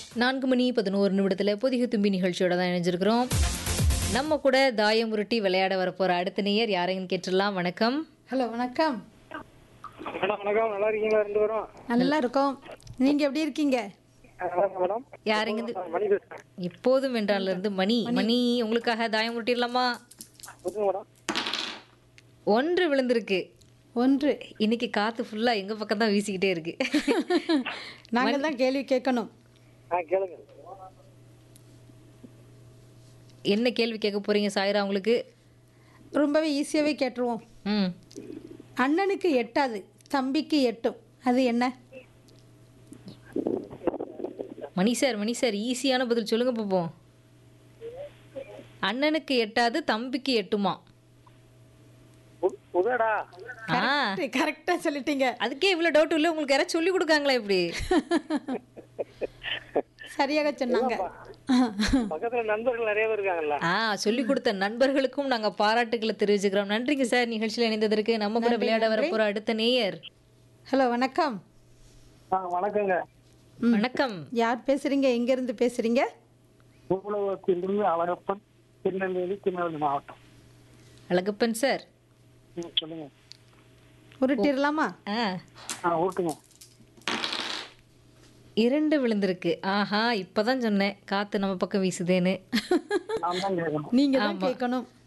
நான்கு மணி பதினோரு நிமிடத்தில் புதிய தும்பி நிகழ்ச்சியோட தான் இணைஞ்சிருக்கிறோம் நம்ம கூட தாயம் உருட்டி விளையாட வரப்போற அடுத்த நேயர் யாரையும் கேட்டுடலாம் வணக்கம் ஹலோ வணக்கம் மேடம் வணக்கம் நல்லா இருக்கீங்களா ரெண்டு பேரும் நல்லா இருக்கோம் நீங்க எப்படி இருக்கீங்க நல்லா இருக்கேன் மேடம் யாருங்க இது? மணி பேசுறேன் எப்போதும் வென்றால இருந்து மணி மணி உங்களுக்காக தாயம் உருட்டிடலாமா சொல்லுங்க மேடம் ஒன்று விழுந்திருக்கு ஒன்று இன்னைக்கு காத்து ஃபுல்லா எங்க பக்கம் தான் வீசிக்கிட்டே இருக்கு நாங்க தான் கேள்வி கேட்கணும் ஆ கேளுங்க என்ன கேள்வி கேட்க போறீங்க சாயிரா உங்களுக்கு ரொம்பவே ஈஸியாகவே கேட்டுருவோம் ம் அண்ணனுக்கு எட்டாது தம்பிக்கு எட்டும் அது என்ன மணி சார் மணி சார் ஈஸியான பதில் சொல்லுங்க பார்ப்போம் அண்ணனுக்கு எட்டாது தம்பிக்கு எட்டுமா உ- உதடா ஆ கரெக்டா சொல்லிட்டீங்க அதுக்கே இவ்வளவு டவுட் இல்லை உங்களுக்கு யாராவது சொல்லி கொடுக்காங்களா இப்படி சரியாக சொன்னாங்க பக்கத்துல நண்பர்கள் நிறைய பேர் இருக்காங்கல்ல ஆ சொல்லி கொடுத்த நண்பர்களுக்கும் நாங்க பாராட்டுகளை தெரிவிச்சுக்கிறோம் நன்றிங்க சார் நிகழ்ச்சியில் இணைந்ததற்கு நம்ம கூட விளையாட வரப்போற அடுத்த நேயர் ஹலோ வணக்கம் ஆ வணக்கங்க வணக்கம் யார் பேசுறீங்க எங்க இருந்து பேசுறீங்க பூலவத்திலிருந்து அழகப்பன் திருநெல்வேலி திருநெல்வேலி மாவட்டம் அழகப்பன் சார் ம், சொல்லுங்க உருட்டிடலாமா ஆ ஆ ஓட்டுங்க இரண்டு விழுந்திருக்கு ஆஹா இப்பதான் சொன்னேன் காத்து நம்ம பக்கம் வீசுதேன்னு நான் தான் கேட்கணும் நீங்க தான் கேட்கணும்